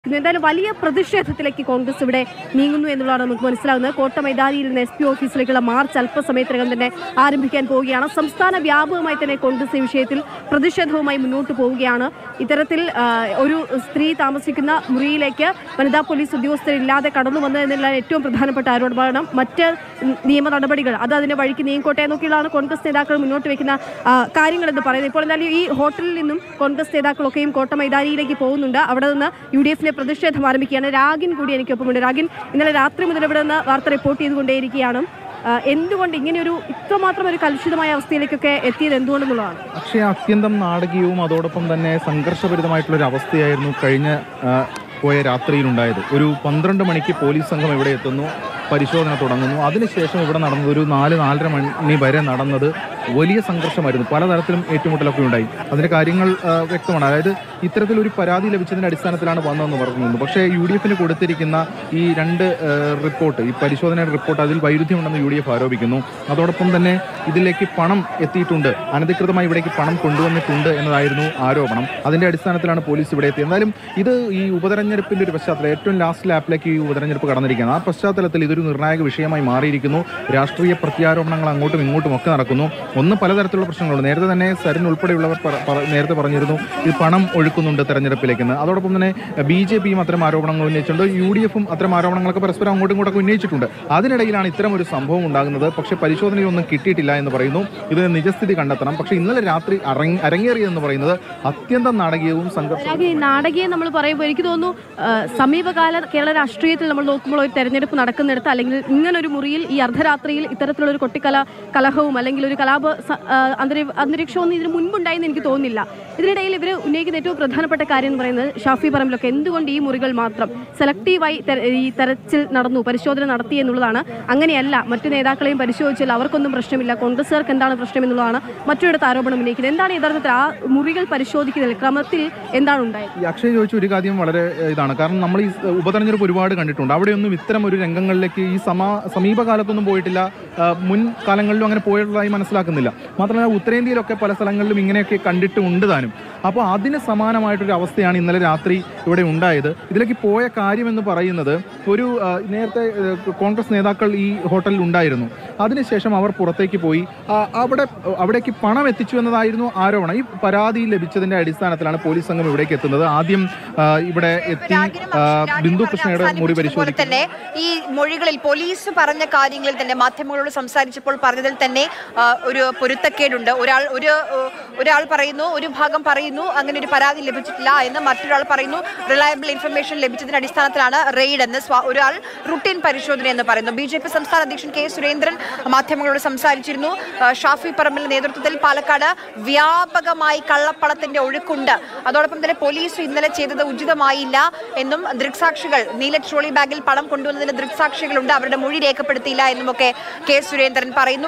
ഇന്ന് എന്തായാലും വലിയ പ്രതിഷേധത്തിലേക്ക് കോൺഗ്രസ് ഇവിടെ നീങ്ങുന്നു എന്നുള്ളതാണ് നമുക്ക് മനസ്സിലാകുന്നത് കോട്ട മൈതാനിയിൽ നിന്ന് എസ് പി ഓഫീസിലേക്കുള്ള മാർച്ച് അല്പസമയത്തിനകം തന്നെ ആരംഭിക്കാൻ പോവുകയാണ് സംസ്ഥാന വ്യാപകമായി തന്നെ കോൺഗ്രസ് ഈ വിഷയത്തിൽ പ്രതിഷേധവുമായി മുന്നോട്ട് പോവുകയാണ് ഇത്തരത്തിൽ ആ, ഒരു സ്ത്രീ താമസിക്കുന്ന മുറിയിലേക്ക് വനിതാ പോലീസ് ഉദ്യോഗസ്ഥരില്ലാതെ കടന്നു വന്നതെന്നുള്ള ഏറ്റവും പ്രധാനപ്പെട്ട ആരോപണം മറ്റ് നിയമ നടപടികൾ അത് അതിന്റെ വഴിക്ക് നീങ്ങിക്കോട്ടെ എന്നൊക്കെയുള്ളതാണ് കോൺഗ്രസ് നേതാക്കൾ മുന്നോട്ട് വെക്കുന്ന ആ, കാര്യങ്ങളെന്ന് പറയുന്നത് ഇപ്പോൾ എന്തായാലും ഈ ഹോട്ടലിൽ നിന്നും കോൺഗ്രസ് നേതാക്കളൊക്കെയും കോട്ട മൈതാനിയിലേക്ക് പോകുന്നുണ്ട് അവിടെ നിന്ന് യു ഡി എഫിലെ പ്രതിഷേധം ആരംഭിക്കുകയാണ് രാഗിൻ കൂടി എനിക്കൊപ്പമുണ്ട് രാഗിൻ ഇന്നലെ രാത്രി മുതൽ ഇവിടെ നിന്ന് വാർത്ത റിപ്പോർട്ട് ചെയ്തുകൊണ്ടേയിരിക്കുകയാണ് ആ, എന്തുകൊണ്ട് ഇങ്ങനെയൊരു ഇത്രമാത്രം ഒരു കലുഷിതമായ അവസ്ഥയിലേക്കൊക്കെ എത്തിയത് എന്തുകൊണ്ടെന്നുള്ളതാണ് പക്ഷേ അത്യന്തം നാടകീയവും അതോടൊപ്പം തന്നെ സംഘർഷഭരിതമായിട്ടുള്ള ഒരു അവസ്ഥയായിരുന്നു കഴിഞ്ഞ ആ, പോയ രാത്രിയിലുണ്ടായത് ഒരു പന്ത്രണ്ട് മണിക്ക് പോലീസ് സംഘം ഇവിടെ എത്തുന്നു പരിശോധന തുടങ്ങുന്നു അതിനുശേഷം ഇവിടെ നടന്നത് ഒരു നാല് നാലര മണി വരെ നടന്നത് വലിയ സംഘർഷമായിരുന്നു പലതരത്തിലും ഏറ്റുമുട്ടലൊക്കെ ഉണ്ടായി അതിന്റെ കാര്യങ്ങൾ ആ, വ്യക്തമാണ് അതായത് ഇത്തരത്തിലൊരു പരാതി ലഭിച്ചതിന്റെ അടിസ്ഥാനത്തിലാണ് വന്നതെന്ന് പറഞ്ഞു പക്ഷേ യു ഡി എഫിന് കൊടുത്തിരിക്കുന്ന ഈ രണ്ട് ആ, റിപ്പോർട്ട് ഈ പരിശോധനയുടെ റിപ്പോർട്ട് അതിൽ വൈരുദ്ധ്യമുണ്ടെന്ന് യു ഡി എഫ് ആരോപിക്കുന്നു അതോടൊപ്പം തന്നെ ഇതിലേക്ക് പണം എത്തിയിട്ടുണ്ട് അനധികൃതമായി ഇവിടേക്ക് പണം കൊണ്ടുവന്നിട്ടുണ്ട് എന്നതായിരുന്നു ആരോപണം അതിന്റെ അടിസ്ഥാനത്തിലാണ് പോലീസ് ഇവിടെ എത്തിയത് എന്തായാലും ഇത് ഈ ഉപതെരഞ്ഞെടുപ്പിന്റെ ഒരു പശ്ചാത്തലം ഏറ്റവും ലാസ്റ്റ് ലാപ്പിലേക്ക് ഈ ഉപതെരഞ്ഞെടുപ്പ് കടന്നിരിക്കുകയാണ് ആ പശ്ചാത്തലത്തിൽ ഇതൊരു നിർണായക വിഷയമായി മാറിയിരിക്കുന്നു രാഷ്ട്രീയ പ്രത്യാരോപണങ്ങൾ അങ്ങോട്ടും ഇങ്ങോട്ടും ഒക്കെ നടക്കുന്നു ഒന്ന് പലതരത്തിലുള്ള പ്രശ്നങ്ങളുണ്ട് നേരത്തെ തന്നെ സരിൻ ഉൾപ്പെടെയുള്ളവർ പറ- പറ- നേരത്തെ പറഞ്ഞിരുന്നു ഇത് പണം ഒഴുക്കുന്നുണ്ട് തെരഞ്ഞെടുപ്പിലേക്കെന്ന് അതോടൊപ്പം തന്നെ ബി ജെ പിയും അത്തരം ആരോപണങ്ങൾ ഉന്നയിച്ചിട്ടുണ്ട് യു ഡി എഫും അത്തരം ആരോപണങ്ങളൊക്കെ പരസ്പരം അങ്ങോട്ടും ഇങ്ങോട്ടൊക്കെ ഉന്നയിച്ചിട്ടുണ്ട് അതിനിടയിലാണ് ഇത്തരം ഒരു സംഭവം ഉണ്ടാകുന്നത് പക്ഷേ പരിശോധനയൊന്നും കിട്ടിയിട്ടില്ല എന്ന് പറയുന്നു ഇത് നിജസ്ഥിതി കണ്ടെത്തണം പക്ഷേ ഇന്നലെ രാത്രി അരങ്ങ് അരങ്ങേറിയതെന്ന് പറയുന്നത് അത്യന്തം നാടകീയവും സംഘർഷ രാഗി നാടകീയം നമ്മൾ പറയുമ്പോൾ എനിക്ക് തോന്നുന്നു ആ, സമീപകാല കേരള രാഷ്ട്രീയത്തിൽ നമ്മൾ നോക്കുമ്പോൾ ഒരു തെരഞ്ഞെടുപ്പ് നടക്കുന്നിടത്ത് അല്ലെങ്കിൽ ഇങ്ങനൊരു മുറിയിൽ ഈ അർദ്ധരാത്രിയിൽ ഇത്തരത്തിലുള്ള ഒരു കൊട്ടിക്കല കലഹവും അല്ലെങ്കിൽ ഒരു കലാപ സ- ആ, അന്തരീ അന്തരീക്ഷമൊന്നും ഇതിന് മുൻപുണ്ടായെന്ന് എനിക്ക് തോന്നുന്നില്ല ഇതിനിടയിൽ ഇവർ ഉന്നയിക്കുന്ന ഏറ്റവും പ്രധാനപ്പെട്ട കാര്യം എന്ന് പറയുന്നത് ഷാഫി പറമ്പിലൊക്കെ എന്തുകൊണ്ട് ഈ മുറികൾ മാത്രം സെലക്റ്റീവായി തെര- ഈ തെരച്ചിൽ നടന്നു പരിശോധന നടത്തി എന്നുള്ളതാണ് അങ്ങനെയല്ല മറ്റു നേതാക്കളെയും പരിശോധിച്ചാൽ അവർക്കൊന്നും പ്രശ്നമില്ല കോൺഗ്രസ്സുകാർക്ക് എന്താണ് പ്രശ്നം എന്നുള്ളതാണ് മറ്റൊരിടത്ത് ആരോപണം ഉന്നയിക്കുന്നത് എന്താണ് യഥാർത്ഥത്തിൽ ആ മുറികൾ പരിശോധിക്കുന്നതിൽ ക്രമത്തിൽ എന്താണ് ഉണ്ടായത് ഈ അക്ഷയ് ചോദിച്ച ഒരു കാര്യം വളരെ ഏഹ്, ഇതാണ് കാരണം നമ്മൾ ഈ സ് ഉപതെരഞ്ഞെടുപ്പ് ഒരുപാട് കണ്ടിട്ടുണ്ട് അവിടെയൊന്നും ഇത്തരം ഒരു രംഗങ്ങളിലേക്ക് ഈ സമാ സമീപകാലത്തൊന്നും പോയിട്ടില്ല ആ, മുൻ കാലങ്ങളിലും അങ്ങനെ പോയിട്ടുള്ളതായി മനസ്സിലാക്കുന്നില്ല മാത്രമല്ല ഉത്തരേന്ത്യയിലൊക്കെ പല സ്ഥലങ്ങളിലും ഇങ്ങനെയൊക്കെ കണ്ടിട്ടുണ്ട് താനും അപ്പോൾ അതിന് സമാനമായിട്ടൊരു അവസ്ഥയാണ് ഇന്നലെ രാത്രി ഇവിടെ ഉണ്ടായത് ഇതിലേക്ക് പോയ കാര്യം എന്ന് പറയുന്നത് ഒരു ആ, നേരത്തെ ഏഹ്, കോൺഗ്രസ് നേതാക്കൾ ഈ ഹോട്ടലിൽ ഉണ്ടായിരുന്നു അതിനുശേഷം അവർ പുറത്തേക്ക് പോയി ആ, അവിടെ അവിടേക്ക് പണം എത്തിച്ചു എന്നതായിരുന്നു ആരോപണം ഈ പരാതി ലഭിച്ചതിന്റെ അടിസ്ഥാനത്തിലാണ് പോലീസ് സംഘം ഇവിടേക്ക് എത്തുന്നത് ആദ്യം ആ, ഇവിടെ എത്തി ആ, ബിന്ദു കൃഷ്ണയുടെ മുറി പോലെ പരിശോധിക്കും തന്നെ ഈ മൊഴികളിൽ പോലീസ് പറഞ്ഞ കാര്യങ്ങളിൽ തന്നെ മാധ്യമങ്ങളോട് സംസാരിച്ചപ്പോൾ പറഞ്ഞതിൽ തന്നെ ആ, ഒരു പൊരുത്തക്കേടുണ്ട് ഒരാൾ ഒരു ഏഹ്, ഒരാൾ പറയുന്നു ഒരു ഭാഗം പറയുന്നു അങ്ങനെ ഒരു പരാതി ലഭിച്ചിട്ടില്ല എന്ന് മറ്റൊരാൾ പറയുന്നു റിലയബിൾ ഇൻഫർമേഷൻ ലഭിച്ചതിന്റെ അടിസ്ഥാനത്തിലാണ് റെയ്ഡ് എന്ന് സ്വാ- ഒരാൾ റുട്ടീൻ പരിശോധന എന്ന് പറയുന്നു ബി ജെ പി സംസ്ഥാന അധ്യക്ഷൻ കെ സുരേന്ദ്രൻ മാധ്യമങ്ങളോട് സംസാരിച്ചിരുന്നു ആ, ഷാഫി പറമ്പിലിന്റെ നേതൃത്വത്തിൽ പാലക്കാട് വ്യാപകമായി കള്ളപ്പണത്തിന്റെ ഒഴുക്കുണ്ട് അതോടൊപ്പം തന്നെ പോലീസ് ഇന്നലെ ചെയ്തത് ഉചിതമായില്ല എന്നും ദൃക്സാക്ഷികൾ നീല ട്രോളി ബാഗിൽ പണം കൊണ്ടുവന്നതിന് ദൃക്സാക്ഷികളുണ്ട് അവരുടെ മൊഴി രേഖപ്പെടുത്തിയില്ല എന്നുമൊക്കെ കെ സുരേന്ദ്രൻ പറയുന്നു